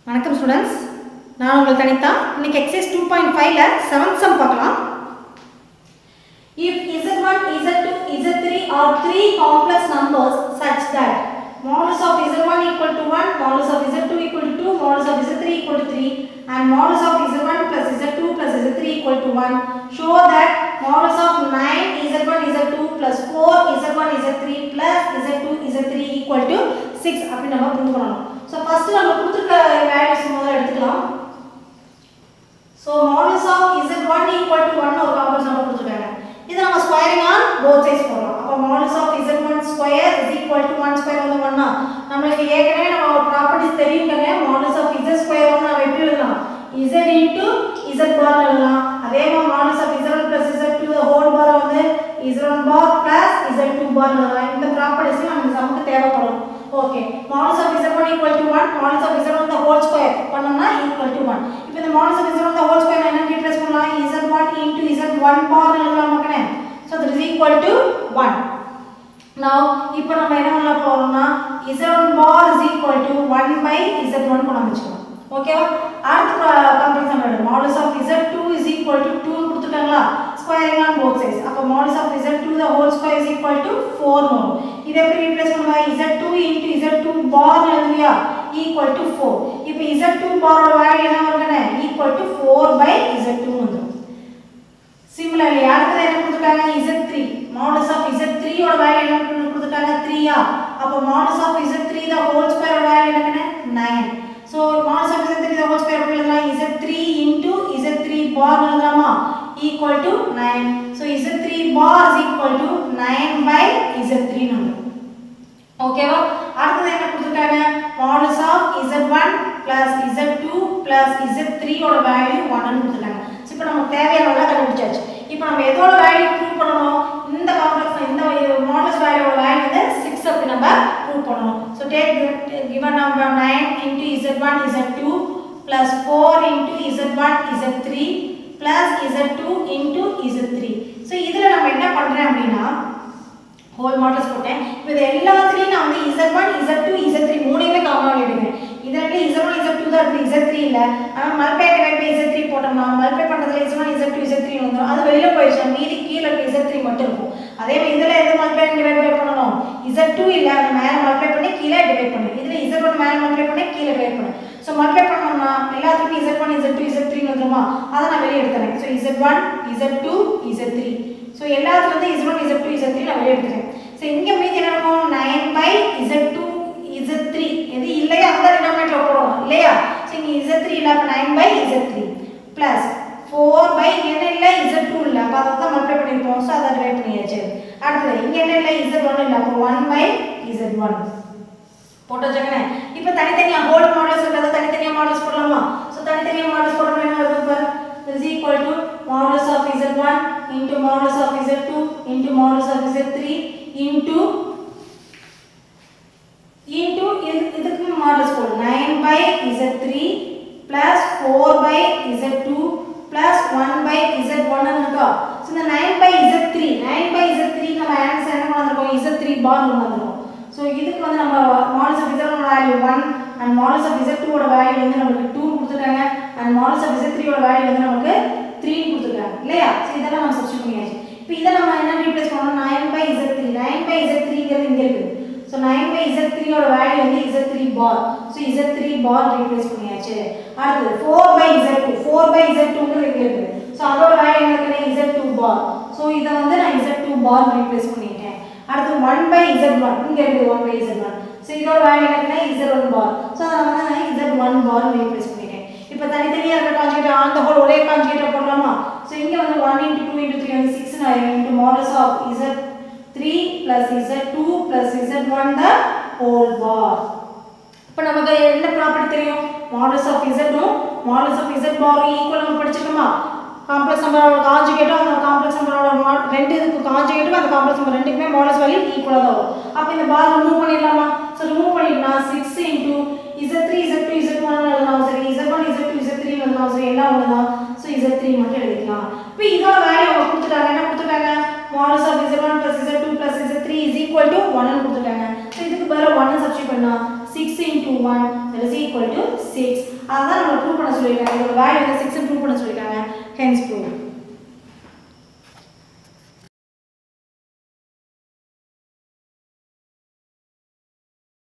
வணக்கம் ஸ்டூடெண்ட்ஸ் நான் உங்கள் தனித்தா இன்னைக்கு எக்ஸசைஸ் டூ பாயிண்ட் ஃபைவ்ல செவன்த் சம் பார்க்கலாம் If Z1, Z2, Z3 are three complex numbers such that modulus of Z1 equal to 1, modulus of Z2 equal to 2, modulus of Z3 equal to 3 and modulus of Z1 plus Z2 plus Z3 equal to 1, show that modulus of 9 Z1, Z2 plus 4 Z1, Z3 plus Z2, Z3 equal to 6 அப்படி நம்ம prove பண்ணணும் so first நம்ம கொடுத்துருக்க values முதல்ல எடுத்துக்கலாம் so modulus of Z1 equal to 1 ஒரு complex number கொடுத்துருக்காங்க இதை நம்ம ஸ்கொயரிங் ஆன் போத் சைட்ஸ் போடுறோம் அப்போ modulus of Z1 square is equal to 1 square வந்து 1 னா நம்மளுக்கு ஏற்கனவே நம்ம ப்ராப்பர்ட்டிஸ் தெரியுங்க மாடல்ஸ் ஆஃப் Z ஸ்கொயர் வந்து நம்ம எப்படி எழுதலாம் Z into Z bar எழுதலாம் அதே மாதிரி modulus of Z1 plus Z2 the whole bar வந்து Z1 bar plus Z2 bar எழுதலாம் இந்த ப்ராப்பர்ட்டிஸ் நமக்கு நமக்கு தேவைப்படும் okay modulus of Z1 equal to 1 modulus of Z1 the whole square பண்ணோம்னா equal to 1 இப்போ இந்த modulus of Z1 the whole square நான் என்ன ரீப்ளேஸ் பண்ணலாம் Z1 into Z1 bar எழுதலாம் மக்களே so that is equal to 1 now இப்போ நம்ம என்ன பண்ண போறோம்னா Z1 bar is equal to 1 by Z1 கொண்டு வந்துச்சுக்கலாம் ஓகேவா அடுத்த complete number modulus of Z2 is equal to 2 னு கொடுத்துட்டாங்களா ஸ்கொயரிங் ஆன் போத் சைட்ஸ் அப்போ modulus of Z2 the whole square is equal to 4 வரும் இதை எப்படி ரீப்ளேஸ் பண்ணுவா Z2 into Z2 bar எழுதுவியா equal to 4 இப்போ Z2 bar ஓட வேல்யூ என்ன வருதுன்னு equal to 4 by Z2 வந்துரும் சிமிலர்லி அடுத்தது என்ன கொடுத்துட்டாங்க Z3 மாடல்ஸ் ஆஃப் Z3 ஓட வேல்யூ என்ன கொடுத்துட்டாங்க 3 ஆ அப்போ modulus of Z3 the whole square ஓட வேல்யூ என்னன்னு 9 so modulus of Z3 the whole square எப்படி எழுதலாம் Z3 into Z3 bar எழுதலாமா equal to 9 so Z3 bar is equal to 9 by Z3 number ஓகேவா அடுத்தது என்ன கொடுத்துட்டாங்க modulus of Z1 plus Z2 plus Z3 ஓட வேல்யூ 1 னு கொடுத்துட்டாங்க சோ இப்போ நமக்கு தேவையானதெல்லாம் கண்டுபிடிச்சாச்சு இப்போ நம்ம எதோட வேல்யூ ப்ரூவ் பண்ணணும் இந்த காம்ப்ளெக்ஸ் இந்த மாடல்ஸ் வேல்யூவோட வேல்யூ வந்து 6 அப்படி நம்ம ப்ரூவ் பண்ணணும் so take given number 9 into Z1 Z2 plus 4 into Z1 Z3 plus Z2 into Z3 so இதுல நம்ம என்ன பண்றேன் அப்படின்னா ஹோல் மாடல்ஸ் போட்டேன் இப்போ இது எல்லாத்துலேயும் நான் வந்து Z1 Z2 Z3 மூணையுமே காமனாக எடுக்கிறேன் இதில் Z1 Z2 தான் இருக்குது Z3 இல்லை ஆனால் மல்பை டிவைட் பை Z3 போட்டோம்னா மல்பை பண்ணுறதுல Z1 Z2 Z3 வந்துடும் அது வெளியில் போயிடுச்சு மீதி கீழே இருக்க Z3 மட்டும் இருக்கும் அதே மாதிரி இதில் எது மல்பை டிவைட் பை பண்ணணும் Z2 இல்லை அது மேலே மல்பை பண்ணி கீழே டிவைட் பண்ணு இதில் Z1 மேலே மல்பை பண்ணி கீழே டிவைட் பண்ணு ஸோ மல்பை பண்ணோம்னா எல்லாத்துக்கும் Z1 Z2 Z3 வந்துருமா அதை நான் வெளியே எடுத்துறேன் so Z1 Z2 Z3 so எல்லாத்துலேருந்து Z1 Z2 Z3 நான் வெளியே எடுத்துறேன் ஸோ இங்கே மீதி என்ன இருக்கும் நைன் பை Z2 Z3 எது இல்லையா அந்த டினாமினேட்டர் போடணும் இல்லையா ஸோ இங்கே Z3 இல்லை அப்போ nine by Z3 plus four by என்ன இல்லை Z2 இல்லை அப்போ அதை தான் மல்டிப்ளை பண்ணியிருப்போம் ஸோ அதை டிவைட் பண்ணியாச்சு அடுத்தது இங்கே என்ன இல்லை Z1 இல்லை அப்போ ஒன் பை Z1 போட்டு வச்சுக்கணே இப்போ தனித்தனியாக ஹோல் மாடல்ஸ் இருக்கிறத தனித்தனியாக மாடல்ஸ் போடலாமா ஸோ தனித்தனியாக மாடல்ஸ் போடணும் என்ன வருது பாரு is equal to modulus of Z1 into modulus of Z2 into modulus of Z3 into into இது- இதுக்கு modulus போடு 9 by Z3 plus 4 by Z2 plus 1 by Z1 ன்னு இருக்கா ஸோ இந்த 9 by Z3 9 by Z3 நம்ம ஆன்சர் என்ன கொண்டு வந்திருக்கோம் Z3 பார் கொண்டு வந்திருக்கோம் ஸோ இதுக்கு வந்து நம்ம modulus of Z1 value 1 and modulus of Z2 ஓட வேல்யூ வந்து நமக்கு 2 கொடுத்துருக்காங்க அண்ட் மாடல்ஸ் ஆஃப் Z3 ஓட வேல்யூ வந்து நமக்கு 3 கொடுத்துருக்காங்க இல்லையா ஸோ இதெல்லாம் நம்ம சப்ஸ்டிட் பண்ணியாச்சு இப்போ இதை நம்ம என்ன ரீப்ளேஸ் பண்ணணும் 9 by Z3 9 by Z3ங்கிறது இங்கே இருக்குது ஸோ 9 by Z3 ஓட வேல்யூ வந்து Z3 பார் ஸோ Z3 பார் ரீப்ளேஸ் பண்ணியாச்சு அடுத்து 4 by Z2 4 by Z2ங்கிறது இங்கே இருக்குது ஸோ அதோட வேல்யூ என்ன இருக்குன்னா Z2 பார் ஸோ இதை வந்து நான் Z2 பார் ரீப்ளேஸ் பண்ணிட்டேன் அடுத்து 1 by Z1 இங்கே இருக்குது 1 by Z1 ஸோ இதோட வேல்யூ என்னன்னா Z1 பார் ஸோ அதை வந்து நான் Z1 பார் ரீப்ளேஸ் பண்ணிட்டேன் இப்போ தனித்தனியாக இருக்க கான்ஜுகேட் அந்த ஹோல் ஒரே கான்ஜுகேட்டை போடலாமா ஸோ இங்கே வந்து 1 into 2 into 3 வந்து 6 ஆயிரும் into modulus of Z3 plus Z2 plus Z1 the whole bar இப்போ நமக்கு என்ன ப்ராப்பர்ட்டி தெரியும் மாடல்ஸ் ஆஃப் இசட்டும் மாடல்ஸ் ஆஃப் இசட் பாரும் ஈக்குவல் நம்ம படிச்சிருக்கோமா காம்ப்ளெக்ஸ் நம்பரோட கான்ஜுகேட்டும் அந்த காம்ப்ளெக்ஸ் நம்பரோட ரெண்டு இதுக்கு கான்ஜுகேட்டும் அந்த காம்ப்ளெக்ஸ் நம்பர் ரெண்டுக்குமே மாடல்ஸ் வேல்யூ ஈக்குவலாக தான் வரும் அப்போ இந்த பார் ரிமூவ் பண்ணிடலாமா ஸோ ரிமூவ் பண்ணிடனா six into Z three Z two Z one எழுதலாம் சரி Z one Z two Z three எழுதலாம் சரி எல்லாம் ஒன்று தான் ஸோ இசட் த்ரீ மட்டும் எழுதிக்கலாம் இப்போ இதோட வேல்யூ அவங்க கொடுத்துட்டாங்க என்ன கொடுத்துட்டாங்க modulus of Z one plus Z two plus Z three is equal to ஒன்னு கொடுத்துட்டாங்க ஸோ இதுக்கு பதிலாக ஒன்னு சப்ஸ்டியூட் பண்ணா six into one that is equal to 6 அதான் நம்ம ப்ரூவ் பண்ண சொல்லியிருக்காங்க இதோட வேல்யூ வந்து சிக்ஸ் ப்ரூவ் பண்ண சொல்லியிருக்காங்க ஹென்ஸ் ப்ரூவ்